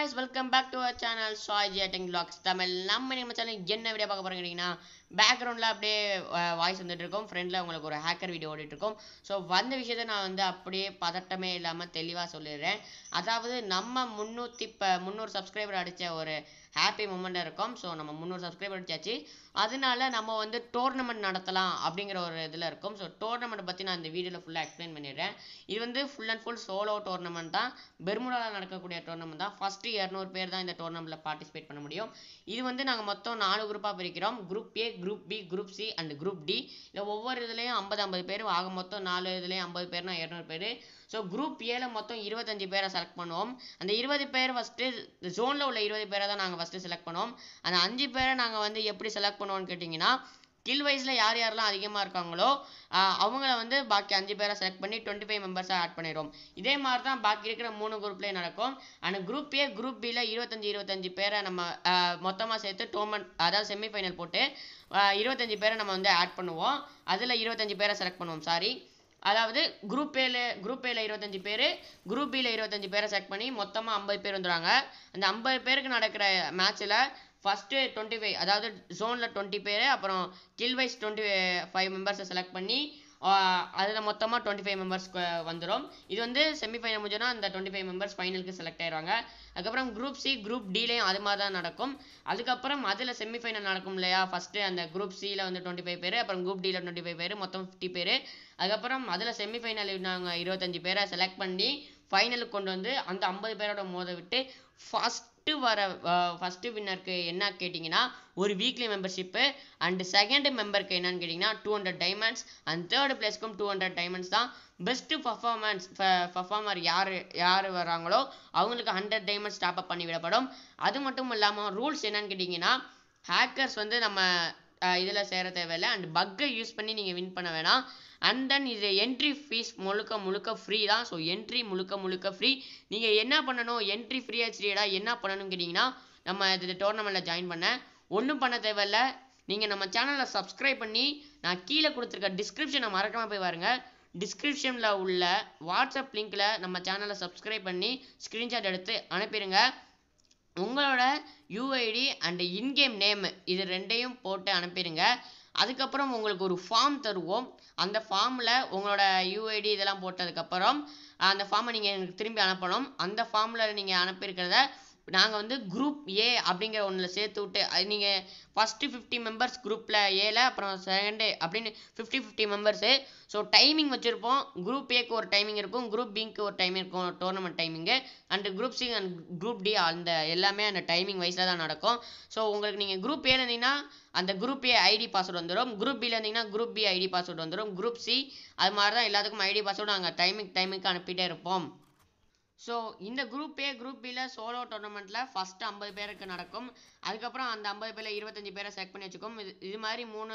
guys welcome back to our channel சாய் ஜியாட்டிங் vlogs Tamil நம்ம நம்ம சேனல் என்ன வீடியோ பார்க்க போறோம் கேட்டிங்கன்னா பேக்ரவுண்டில் அப்படியே வாய்ஸ் வந்துட்டு இருக்கும் ஃப்ரெண்டில் உங்களுக்கு ஒரு ஹேக்கர் வீடியோ ஓடிட்டு இருக்கும் ஸோ வந்த விஷயத்தை நான் வந்து அப்படியே பதட்டமே இல்லாமல் தெளிவாக சொல்லிடுறேன் அதாவது நம்ம முந்நூற்றி இப்போ முந்நூறு சப்ஸ்கிரைபர் அடித்த ஒரு ஹாப்பி மூமெண்ட்டாக இருக்கும் ஸோ நம்ம முந்நூறு சப்ஸ்கிரைபர் அடிச்சாச்சு அதனால நம்ம வந்து டோர்னமெண்ட் நடத்தலாம் அப்படிங்கிற ஒரு இதில் இருக்கும் ஸோ டோர்னமெண்ட் பற்றி நான் இந்த வீடியோவில் ஃபுல்லாக எக்ஸ்பிளைன் பண்ணிடுறேன் இது வந்து full and full solo tournament தான் பெர்முடாவில் நடக்கக்கூடிய டோர்னமெண்ட் தான் ஃபஸ்ட்டு இரநூறு பேர் தான் இந்த டோர்னமெண்ட்டில் பார்ட்டிசிபேட் பண்ண முடியும் இது வந்து நாங்கள் மொத்தம் நாலு குரூப்பாக பிரிக்கிறோம் group A group B group C and group D இல்லை ஒவ்வொரு இதுலேயும் ஐம்பது ஐம்பது பேர் ஆக மொத்தம் நாலு இதுலேயும் ஐம்பது பேர்னா இரநூறு பேர் ஸோ குரூப் ஏல மொத்தம் இருபத்தஞ்சு பேரை செலக்ட் பண்ணுவோம் அந்த இருபது பேர் ஃபஸ்ட்டு ஜோனில் உள்ள இருபது பேரை தான் நாங்கள் ஃபஸ்ட்டு செலக்ட் பண்ணுவோம் அந்த அஞ்சு பேரை நாங்கள் வந்து எப்படி செலக்ட் பண்ணுவோம்னு கேட்டிங்கன்னா கில் வைஸில் யார் யாரெல்லாம் அதிகமாக இருக்காங்களோ ஆஹ் அவங்கள வந்து பாக்கி அஞ்சு பேரை செலக்ட் பண்ணி டுவெண்ட்டி ஃபைவ் மெம்பர்ஸாக ஆட் பண்ணிடுவோம் இதே மாதிரி தான் பாக்கி இருக்கிற மூணு குரூப்லேயும் நடக்கும் அண்ட் குரூப் ஏ குரூப் பியில் இருபத்தஞ்சி இருபத்தஞ்சு பேரை நம்ம மொத்தமாக சேர்த்து டோர்மெண்ட் அதாவது செமிஃபைனல் போட்டு ஆஹ் இருபத்தஞ்சு பேரை நம்ம வந்து ஆட் பண்ணுவோம் அதில் இருபத்தஞ்சு பேரை செலக்ட் பண்ணுவோம் சாரி அதாவது குரூப் ஏல குரூப் ஏல இருபத்தஞ்சு பேர் குரூப் பியில் இருபத்தஞ்சு பேரை செலக்ட் பண்ணி மொத்தமாக ஐம்பது பேர் வந்துடுவாங்க அந்த ஐம்பது பேருக்கு நடக்கிற மேட்ச்சில் ஃபஸ்ட்டு டுவெண்ட்டி ஃபைவ் அதாவது ஜோனில் டுவெண்ட்டி பேர் அப்புறம் கில் வைஸ் டுவெண்ட்டி ஃபைவ் மெம்பர்ஸை செலக்ட் பண்ணி அதில் மொத்தமாக டுவெண்ட்டி ஃபைவ் மெம்பர்ஸ் வந்துடும் இது வந்து செமிஃபைனல் முடிஞ்சோன்னா அந்த டுவெண்ட்டி ஃபைவ் மெம்பர்ஸ் ஃபைனலுக்கு செலக்ட் ஆயிடுவாங்க அதுக்கப்புறம் குரூப் சி குரூப் டிலையும் அது மாதிரி தான் நடக்கும் அதுக்கப்புறம் அதில் செமிஃபைனல் நடக்கும் இல்லையா ஃபஸ்ட்டு அந்த குரூப் சியில் வந்து டுவெண்ட்டி ஃபைவ் பேர் அப்புறம் குரூப் டியில் டுவெண்ட்டி ஃபைவ் பேர் மொத்தம் ஃபிஃப்டி பேர் அதுக்கப்புறம் அதில் செமிஃபைனல் நாங்கள் இருபத்தஞ்சு பேரை செலக்ட் பண்ணி ஃபைனலுக்கு கொண்டு வந்து அந்த ஐம்பது பேரோட மோத விட்டு ஃபஸ்ட்டு வர ஃபஸ்ட்டு வின்னருக்கு என்ன கேட்டிங்கன்னா ஒரு வீக்லி மெம்பர்ஷிப்பு அண்ட் செகண்ட் மெம்பருக்கு என்னன்னு கேட்டிங்கன்னா two hundred diamonds and third பிளேஸ்க்கும் டூ ஹண்ட்ரட் டைமண்ட்ஸ் தான் பெஸ்ட்டு பர்ஃபார்மன்ஸ் பர்ஃபார்மர் யார் யார் வராங்களோ அவங்களுக்கு ஹண்ட்ரட் டைமண்ட்ஸ் டாப் அப் பண்ணி விடப்படும் அது மட்டும் இல்லாமல் ரூல்ஸ் என்னன்னு கேட்டிங்கன்னா ஹேக்கர்ஸ் வந்து நம்ம இதில் சேர தேவையில்லை அண்ட் பக்கை யூஸ் பண்ணி நீங்கள் வின் பண்ண வேணாம் அண்ட் தென் இது என்ட்ரி ஃபீஸ் முழுக்க முழுக்க ஃப்ரீ தான் ஸோ என்ட்ரி முழுக்க முழுக்க ஃப்ரீ நீங்கள் என்ன பண்ணணும் என்ட்ரி ஃப்ரீ ஹெச்டியடா என்ன பண்ணணும்னு கேட்டிங்கன்னா நம்ம இது டோர்னமெண்ட்டில் ஜாயின் பண்ண ஒன்றும் பண்ண தேவையில்ல நீங்கள் நம்ம சேனலை சப்ஸ்கிரைப் பண்ணி நான் கீழே கொடுத்துருக்க டிஸ்கிரிப்ஷனை மறக்காமல் போய் பாருங்க டிஸ்கிரிப்ஷனில் உள்ள வாட்ஸ்அப் லிங்க்கில் நம்ம சேனலை சப்ஸ்கிரைப் பண்ணி ஸ்க்ரீன்ஷாட் எடுத்து அனுப்பிடுங்க உங்களோட யூஐடி அண்ட் இன்கேம் நேம் இது ரெண்டையும் போட்டு அனுப்பிடுங்க அதுக்கப்புறம் உங்களுக்கு ஒரு ஃபார்ம் தருவோம் அந்த ஃபார்மில் உங்களோட யூஐடி இதெல்லாம் போட்டதுக்கப்புறம் அந்த ஃபார்மை நீங்கள் எனக்கு திரும்பி அனுப்பணும் அந்த ஃபார்மில் நீங்கள் அனுப்பியிருக்கிறத நாங்கள் வந்து குரூப் ஏ அப்படிங்கிற ஒன்றில் சேர்த்து விட்டு அது நீங்கள் ஃபஸ்ட்டு ஃபிஃப்டி மெம்பர்ஸ் குரூப்பில் ஏல அப்புறம் செகண்டு அப்படின்னு fifty fifty members so timing வச்சுருப்போம் குரூப் ஏக்கு ஒரு டைமிங் இருக்கும் குரூப் பிக்கு ஒரு டைமிங் இருக்கும் tournament timing and group C and group D அந்த எல்லாமே அந்த டைமிங் வைஸில் தான் நடக்கும் ஸோ உங்களுக்கு நீங்கள் குரூப் ஏல இருந்தீங்கன்னா அந்த குரூப் ஏ ஐடி பாஸ்வேர்டு வந்துடும் குரூப் பியில் இருந்தீங்கன்னா குரூப் பி ஐடி பாஸ்வேர்டு வந்துடும் குரூப் சி அது மாதிரி தான் எல்லாத்துக்கும் ஐடி பாஸ்வேர்டு நாங்கள் டைமிங் டைமுக்கு அனுப்பிட்டே இருப்போம் ஸோ இந்த குரூப் ஏ குரூப் பியில் சோலோ டோர்னமெண்ட்டில் ஃபஸ்ட்டு ஐம்பது பேருக்கு நடக்கும் அதுக்கப்புறம் அந்த ஐம்பது பேரில் இருபத்தஞ்சி பேரை செலக்ட் பண்ணி வச்சுக்கோம் இது இது மாதிரி மூணு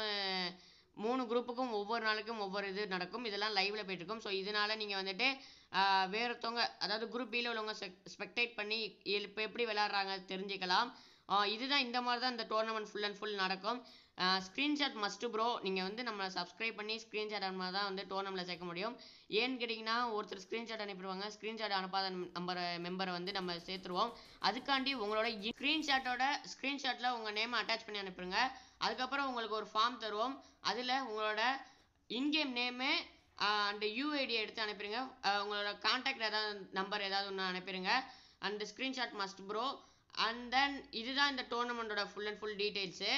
மூணு குரூப்புக்கும் ஒவ்வொரு நாளுக்கும் ஒவ்வொரு இது நடக்கும் இதெல்லாம் லைவில் போயிட்டுருக்கும் ஸோ இதனால நீங்கள் வந்துட்டு வேறொருத்தவங்க அதாவது குரூப் பியில் உள்ளவங்க ஸ்பெக்டேட் பண்ணி இப்போ எப்படி விளாட்றாங்க தெரிஞ்சுக்கலாம் இதுதான் இந்த மாதிரி தான் இந்த டோர்னமெண்ட் ஃபுல் அண்ட் ஃபுல் நடக்கும் ஸ்க்ரீன்ஷாட் மஸ்ட்டு ப்ரோ நீங்கள் வந்து நம்மளை சப்ஸ்கிரைப் பண்ணி ஸ்க்ரீன்ஷாட் அனுப்பினா தான் வந்து டோர்னமெண்ட்டில் சேர்க்க முடியும் ஏன்னு கேட்டிங்கன்னா ஒருத்தர் ஸ்க்ரீன்ஷாட் அனுப்பிடுவாங்க ஸ்க்ரீன்ஷாட் அனுப்பாத நம்பரை மெம்பரை வந்து நம்ம சேர்த்துருவோம் அதுக்காண்டி உங்களோட ஸ்க்ரீன்ஷாட்டோட ஸ்க்ரீன்ஷாட்டில் உங்கள் நேமை அட்டாச் பண்ணி அனுப்புங்க அதுக்கப்புறம் உங்களுக்கு ஒரு ஃபார்ம் தருவோம் அதில் உங்களோட இன்கேம் நேமு அண்ட் யூஐடி எடுத்து அனுப்பிடுங்க உங்களோட கான்டாக்ட் ஏதாவது நம்பர் ஏதாவது ஒன்று அனுப்பிடுங்க and screenshot must bro and then இதுதான் இந்த டோர்னமெண்ட்டோட ஃபுல் அண்ட் ஃபுல் டீட்டெயில்ஸு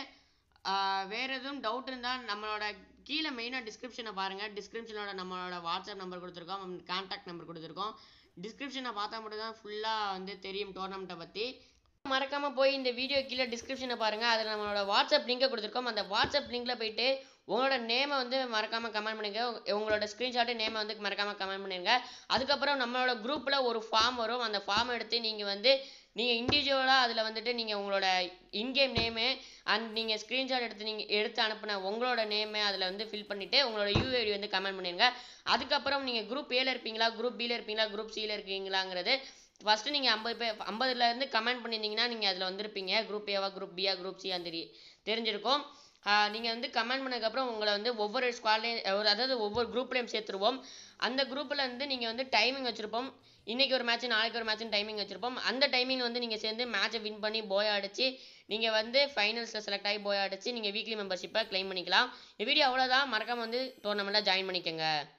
வேறு எதுவும் டவுட் இருந்தால் நம்மளோட கீழே மெயினாக டிஸ்கிரிப்ஷனை பாருங்கள் டிஸ்கிரிப்ஷனோட நம்மளோட வாட்ஸ்அப் நம்பர் கொடுத்துருக்கோம் கான்டாக்ட் நம்பர் கொடுத்துருக்கோம் டிஸ்கிரிப்ஷனை பார்த்தா மட்டும் தான் ஃபுல்லாக வந்து தெரியும் டோர்னமெண்ட்டை பற்றி மறக்காமல் போய் இந்த வீடியோ கீழே டிஸ்கிரிப்ஷனை பாருங்கள் அதில் நம்மளோட வாட்ஸ்அப் லிங்கை கொடுத்துருக்கோம் அந்த வாட்ஸ்அப் லிங்கில் போயிட்டு உங்களோட நேமை வந்து மறக்காமல் கமெண்ட் பண்ணுங்க உங்களோட ஸ்க்ரீன்ஷாட்டு நேமை வந்து மறக்காமல் கமெண்ட் பண்ணிடுங்க அதுக்கப்புறம் நம்மளோட குரூப்பில் ஒரு ஃபார்ம் வரும் அந்த ஃபார்ம் எடுத்து நீங்கள் வந்து நீங்கள் இண்டிவிஜுவலாக அதில் வந்துட்டு நீங்கள் உங்களோட இன்கேம் நேமு அண்ட் நீங்கள் ஸ்க்ரீன்ஷாட் எடுத்து நீங்கள் எடுத்து அனுப்பின உங்களோட நேமு அதில் வந்து ஃபில் பண்ணிவிட்டு உங்களோட யூஐடி வந்து கமெண்ட் பண்ணிடுங்க அதுக்கப்புறம் நீங்கள் குரூப் ஏல இருப்பீங்களா குரூப் பியில் இருப்பீங்களா குரூப் சியில் இருக்கீங்களாங்கிறது ஃபஸ்ட்டு நீங்கள் ஐம்பது பேர் ஐம்பதுலேருந்து கமெண்ட் பண்ணியிருந்தீங்கன்னா நீங்கள் அதில் வந்திருப்பீங்க குரூப் ஏவா குரூப் பியா குரூப் சி அந்த தெரிஞ்சிருக்கும் நீங்கள் வந்து கமெண்ட் பண்ணதுக்கப்புறம் உங்களை வந்து ஒவ்வொரு ஸ்குவாட்லேயும் அதாவது ஒவ்வொரு குரூப்லேயும் சேர்த்துருவோம் அந்த குரூப்பில் வந்து நீங்கள் வந்து டைமிங் வச்சுருப்போம் இன்னைக்கு ஒரு மேட்ச் நாளைக்கு ஒரு மேட்ச் டைமிங் வச்சிருப்போம் அந்த டைமிங் வந்து நீங்க சேர்ந்து மேட்சை வின் பண்ணி போய் அடிச்சு நீங்க வந்து ஃபைனல்ஸ்ல செலக்ட் ஆகி போய் அடிச்சு நீங்க வீக்லி மெம்பர்ஷிப்பை க்ளைம் பண்ணிக்கலாம் இந்த வீடியோ அவ்வளவுதான் மறக்காம வந்து டோர்னமெண்ட்ல ஜாயின் பண்ணிக்கோங்க